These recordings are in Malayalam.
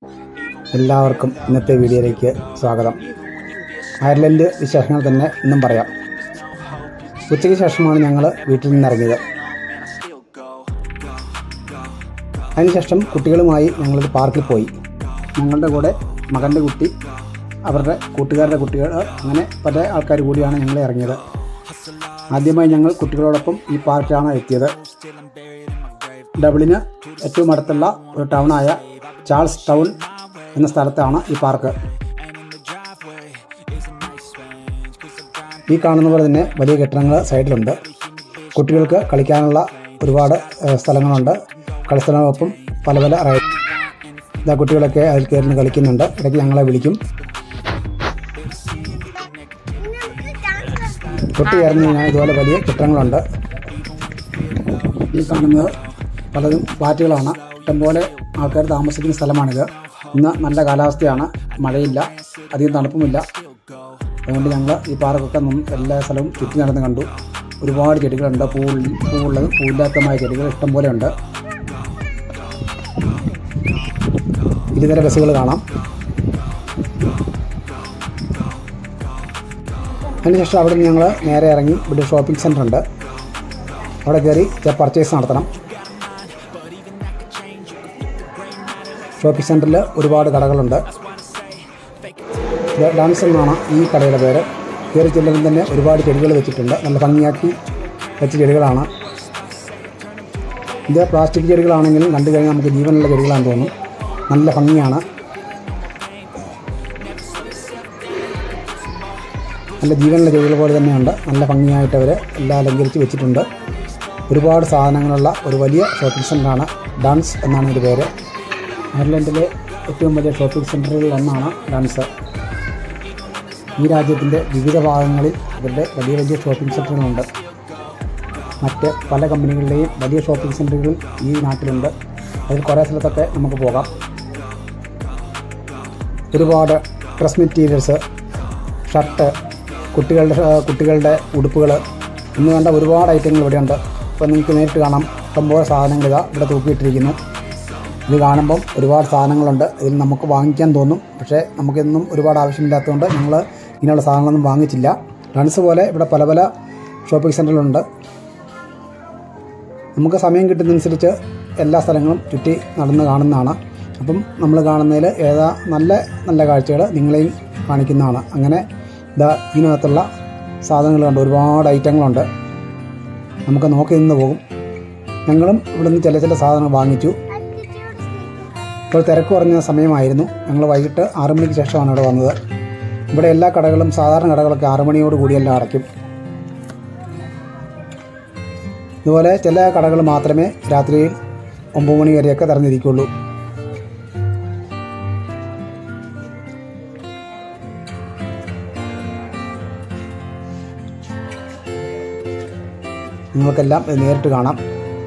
എല്ലാവർക്കും ഇന്നത്തെ വീഡിയോയിലേക്ക് സ്വാഗതം അയർലൻഡ് വിശേഷങ്ങൾ തന്നെ ഇന്നും പറയാം ഉച്ചയ്ക്ക് ശേഷമാണ് ഞങ്ങൾ വീട്ടിൽ നിന്നിറങ്ങിയത് അതിനുശേഷം കുട്ടികളുമായി ഞങ്ങളൊരു പാർക്കിൽ പോയി ഞങ്ങളുടെ കൂടെ മകൻ്റെ കുട്ടി അവരുടെ കൂട്ടുകാരുടെ കുട്ടികൾ അങ്ങനെ പല ആൾക്കാർ കൂടിയാണ് ഞങ്ങൾ ഇറങ്ങിയത് ആദ്യമായി ഞങ്ങൾ കുട്ടികളോടൊപ്പം ഈ പാർക്കിലാണ് എത്തിയത് ഡബിളിന് ഏറ്റവും അടുത്തുള്ള ഒരു ടൗണായ ചാൾസ് ടൗൺ എന്ന സ്ഥലത്താണ് ഈ പാർക്ക് ഈ കാണുന്ന പോലെ തന്നെ വലിയ കെട്ടിടങ്ങൾ സൈഡിലുണ്ട് കുട്ടികൾക്ക് കളിക്കാനുള്ള ഒരുപാട് ഏഹ്, സ്ഥലങ്ങളുണ്ട് കളിസ്ഥലങ്ങൾക്കൊപ്പം പല പല റൈഡ് ഇതാ കുട്ടികളൊക്കെ അതിൽ കയറി കളിക്കുന്നുണ്ട് ഇടയ്ക്ക് ഞങ്ങളെ വിളിക്കും തൊട്ട് കയറുന്ന കഴിഞ്ഞാൽ ഇതുപോലെ വലിയ കെട്ടിടങ്ങളുണ്ട് ഈ കാണുന്നത് പലതും ഫ്ലാറ്റുകളാണ് ഇഷ്ടംപോലെ ആൾക്കാർ താമസിക്കുന്ന സ്ഥലമാണിത് ഇന്ന് നല്ല കാലാവസ്ഥയാണ് മഴയില്ല അധികം തണുപ്പുമില്ല അതുകൊണ്ട് ഞങ്ങൾ ഈ പാർക്കൊക്കെ നം- എല്ലാ സ്ഥലവും ചുറ്റി നടന്ന് കണ്ടു ഒരുപാട് ചെടികളുണ്ട് പൂവ് പൂവുള്ളതും പൂവില്ലാത്തതുമായ ചെടികൾ ഇഷ്ടംപോലെ ഉണ്ട് ഇരുതര ബസ്സുകൾ കാണാം അതിനുശേഷം അവിടെ നിന്ന് ഞങ്ങൾ നേരെ ഇറങ്ങി ഇവിടെ ഒരു ഷോപ്പിംഗ് സെൻ്റർ ഉണ്ട് അവിടെ കയറി പർച്ചേസ് നടത്തണം ഷോപ്പിംഗ് സെൻറ്ററിൽ ഒരുപാട് കടകളുണ്ട് ഇത് ഡാൻസ് എന്നാണ് ഈ കടയുടെ പേര് കയറി ചെല്ലുമ്പോൾ തന്നെ ഒരുപാട് ചെടികൾ വെച്ചിട്ടുണ്ട് നല്ല ഭംഗിയാക്കി വെച്ച ചെടികളാണ് ഇത് പ്ലാസ്റ്റിക് ചെടികളാണെങ്കിലും കണ്ടു കഴിഞ്ഞാൽ നമുക്ക് ജീവനുള്ള ചെടികളാണെന്ന് തോന്നും നല്ല ഭംഗിയാണ് നല്ല ജീവനുള്ള ചെടികൾ പോലെ തന്നെയുണ്ട് നല്ല ഭംഗിയായിട്ട് അവർ എല്ലാം അലങ്കരിച്ച് വെച്ചിട്ടുണ്ട് ഒരുപാട് സാധനങ്ങളുള്ള ഒരു വലിയ ഷോപ്പിംഗ് സെൻ്ററാണ് ഡാൻസ് എന്നാണ് ഇതിൻ്റെ പേര് അയർലൻഡിലെ ഏറ്റവും വലിയ ഷോപ്പിംഗ് സെൻ്ററുകളിൽ ഒന്നാണ് ഡാൻസ് ഈ രാജ്യത്തിൻ്റെ വിവിധ ഭാഗങ്ങളിൽ ഇവരുടെ വലിയ വലിയ ഷോപ്പിംഗ് സെൻ്ററുകളുണ്ട് മറ്റ് പല കമ്പനികളുടെയും വലിയ ഷോപ്പിംഗ് സെൻ്ററുകൾ ഈ നാട്ടിലുണ്ട് അതിൽ കുറേ സ്ഥലത്തൊക്കെ നമുക്ക് പോകാം ഒരുപാട് ഡ്രസ് മെറ്റീരിയൽസ് ഷർട്ട് കുട്ടികളുടെ ഷ- കുട്ടികളുടെ ഉടുപ്പുകൾ എന്ന് വേണ്ട ഒരുപാട് ഐറ്റങ്ങൾ ഇവിടെയുണ്ട് ഇപ്പോൾ നിങ്ങൾക്ക് നേരിട്ട് കാണാം ഇഷ്ടംപോലെ സാധനങ്ങൾ ഇതാ ഇവിടെ തൂക്കിയിട്ടിരിക്കുന്നു ഇത് കാണുമ്പം ഒരുപാട് സാധനങ്ങളുണ്ട് ഇതിൽ നമുക്ക് വാങ്ങിക്കാൻ തോന്നും പക്ഷേ നമുക്കിതൊന്നും ഒരുപാട് ആവശ്യമില്ലാത്തതുകൊണ്ട് ഞങ്ങൾ ഇങ്ങനെയുള്ള സാധനങ്ങളൊന്നും വാങ്ങിച്ചില്ല ഡാൻസ് പോലെ ഇവിടെ പല പല ഷോപ്പിംഗ് സെൻ്ററുകളുണ്ട് നമുക്ക് സമയം കിട്ടുന്നതനുസരിച്ച് എല്ലാ സ്ഥലങ്ങളും ചുറ്റി നടന്ന് കാണുന്നതാണ് അപ്പം നമ്മൾ കാണുന്നതിൽ ഏതാ നല്ല നല്ല കാഴ്ചകൾ നിങ്ങളെയും കാണിക്കുന്നതാണ് അങ്ങനെ ഇതാ ഇതിനകത്തുള്ള സാധനങ്ങൾ കണ്ട് ഒരുപാട് ഐറ്റങ്ങളുണ്ട് നമുക്ക് നോക്കി നിന്ന് പോകും ഞങ്ങളും ഇവിടെ നിന്ന് ചില ചില സാധനങ്ങൾ വാങ്ങിച്ചു ഇപ്പോൾ തിരക്ക് കുറഞ്ഞ സമയമായിരുന്നു ഞങ്ങൾ വൈകിട്ട് ആറു മണിക്ക് ശേഷമാണ് ഇവിടെ വന്നത് ഇവിടെ എല്ലാ കടകളും സാധാരണ കടകളൊക്കെ ആറു മണിയോട് കൂടിയെല്ലാം അടയ്ക്കും ഇതുപോലെ ചില കടകൾ മാത്രമേ രാത്രിയിൽ ഒമ്പത് മണി വരെയൊക്കെ തുറന്നിരിക്കുള്ളൂ നിങ്ങൾക്കെല്ലാം ഇത് നേരിട്ട് കാണാം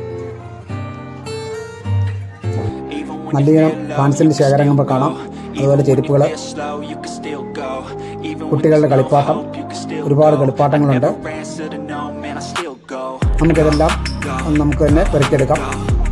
നല്ലയിനം ഫാൻസിൻ്റെ ശേഖരങ്ങൾ കാണാം അതുപോലെ ചെരുപ്പുകൾ കുട്ടികളുടെ കളിപ്പാട്ടം ഒരുപാട് കളിപ്പാട്ടങ്ങളുണ്ട് നമുക്കിതെല്ലാം നമുക്ക് തന്നെ പെറുക്കിയെടുക്കാം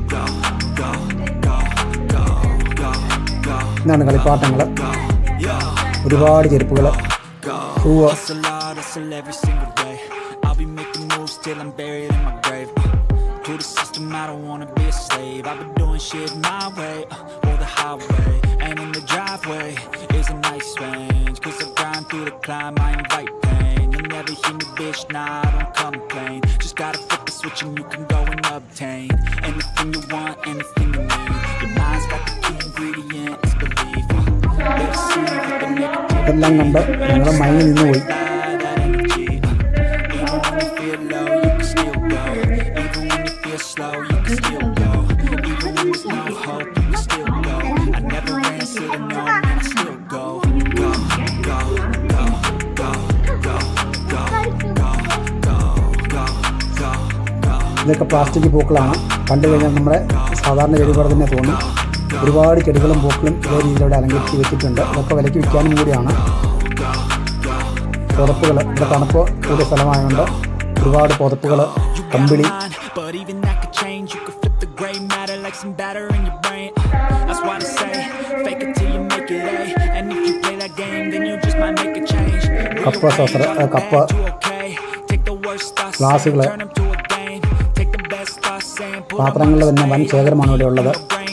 ഇതാണ് കളിപ്പാട്ടങ്ങൾ ഒരുപാട് ചെരുപ്പുകൾ shoe Hustle hard, hustle every single day. I'll be making moves till I'm buried in my grave. To the system, I don't wanna be a slave. I've been doing shit my way, uh, or the highway. And in the driveway is a nice range. Cause I grind through the climb, I invite pain. You'll never hear me, bitch, nah, I don't complain. Just gotta flip the switch and you can go and obtain anything you want, anything you need. Your mind's got the key ingredient, it's belief. Uh, Let it see what the negative ഇതെല്ലാം കണ്ട് ഞങ്ങൾ മയങ്ങി നിന്ന് പോയി that energy. Even when you feel low, you can still go. Even when you feel slow, you can still go. Even when there's no hope, you can still go. I never answer to no man, I still go. Go, go, go, go, go, go, go, go, go, go, go. ഇതൊക്കെ പ്ലാസ്റ്റിക് പൂക്കളാണ് കണ്ടു കഴിഞ്ഞാൽ നമ്മുടെ സാധാരണ ചെടി പോലെ തന്നെ തോന്നും ഒരുപാട് ചെടികളും പൂക്കളും ഇതേ രീതിയിൽ ഇവിടെ അലങ്കരിച്ച് വെച്ചിട്ടുണ്ട് ഇതൊക്കെ വിലയ്ക്ക് വിൽക്കാനും കൂടിയാണ് പുതപ്പുകൾ ഇവിടെ തണുപ്പ് കൂടിയ സ്ഥലമായതുകൊണ്ട് ഒരുപാട് പുതപ്പുകൾ കമ്പിളി mind, but even that could change. You could flip the gray matter like some batter in your brain. That's why they say, fake it till cup saucer cup ഗ്ലാസുകൾ പാത്രങ്ങളുടെ തന്നെ വൻ ശേഖരമാണ് ഇവിടെ ഉള്ളത്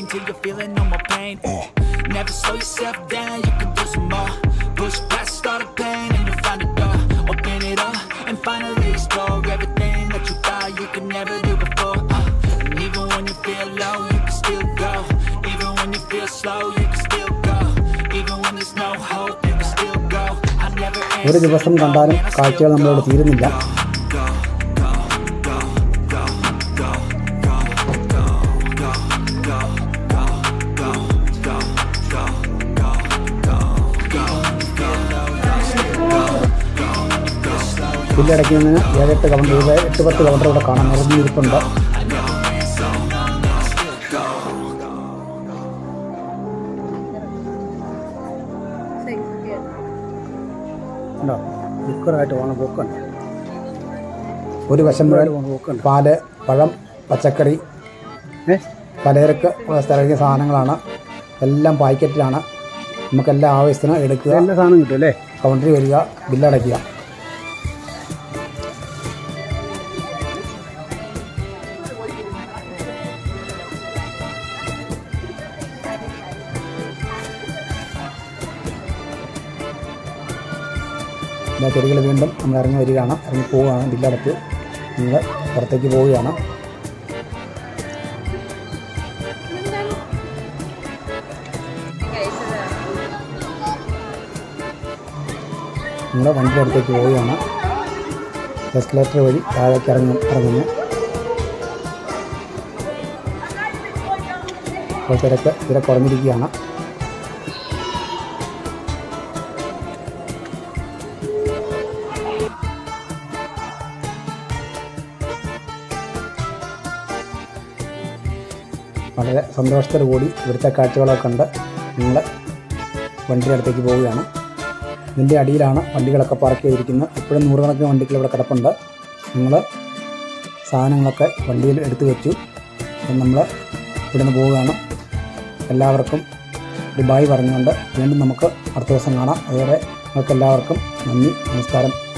Never slow yourself down, you can do some more. Push past all the pain and you'll find a door. Open it up and finally explore everything that you thought you could never do before. Uh, and even when you feel low, you can still go. Even when you feel slow, you can still go. Even when there's no hope, you can still go. I never ഒരു ദിവസം കണ്ടാലും കാഴ്ചകൾ നമ്മളിവിടെ തീരുന്നില്ല ബില്ലടയ്ക്കുന്നതിന് ഏഴെട്ട് കൗണ്ടർ ഇത് എട്ട് പത്ത് കൗണ്ടർ ഇവിടെ കാണാൻ നിറഞ്ഞിരിപ്പുണ്ട് ഉണ്ടോ ബുക്കറായിട്ട് പോകണ ബുക്കുണ്ട് ഒരു വശം മുഴുവൻ പാല് പഴം പച്ചക്കറി പലചരക്ക് സ്ഥലങ്ങളിലെ സാധനങ്ങളാണ് എല്ലാം പാക്കറ്റിലാണ് നമുക്കെല്ലാം ആവശ്യത്തിന് എടുക്കുക എല്ലാ സാധനം കിട്ടും അല്ലേ കൗണ്ടറിൽ വരിക ബില്ലടയ്ക്കുക എല്ലാ ചെടികൾ വീണ്ടും നമ്മൾ ഇറങ്ങി വരികയാണ് ഇറങ്ങി പോവുകയാണ് ബില്ലടച്ച് നിങ്ങൾ പുറത്തേക്ക് പോവുകയാണ് നിങ്ങൾ വണ്ടിയുടെ അടുത്തേക്ക് പോവുകയാണ് എസ്കലേറ്റർ വഴി താഴേക്ക് ഇറങ്ങും ഇറങ്ങുന്നു അപ്പോൾ തിരക്ക് തിരക്ക് കുറഞ്ഞിരിക്കുകയാണ് വളരെ സന്തോഷത്തോടു കൂടി ഇവിടുത്തെ കാഴ്ചകളൊക്കെ കണ്ട് നിങ്ങൾ വണ്ടിയുടെ അടുത്തേക്ക് പോവുകയാണ് ഇതിൻ്റെ അടിയിലാണ് വണ്ടികളൊക്കെ പാർക്ക് ചെയ്തിരിക്കുന്നത് ഇപ്പോഴും നൂറുകണക്കിന് വണ്ടികൾ ഇവിടെ കിടപ്പുണ്ട് നിങ്ങൾ സാധനങ്ങളൊക്കെ വണ്ടിയിൽ എടുത്തു വെച്ചു അപ്പം നമ്മൾ ഇവിടുന്ന് പോവുകയാണ് എല്ലാവർക്കും ഒരു ബായ് പറഞ്ഞുകൊണ്ട് വീണ്ടും നമുക്ക് അടുത്ത ദിവസം കാണാം അതുവരെ നിങ്ങൾക്ക് എല്ലാവർക്കും നന്ദി നമസ്കാരം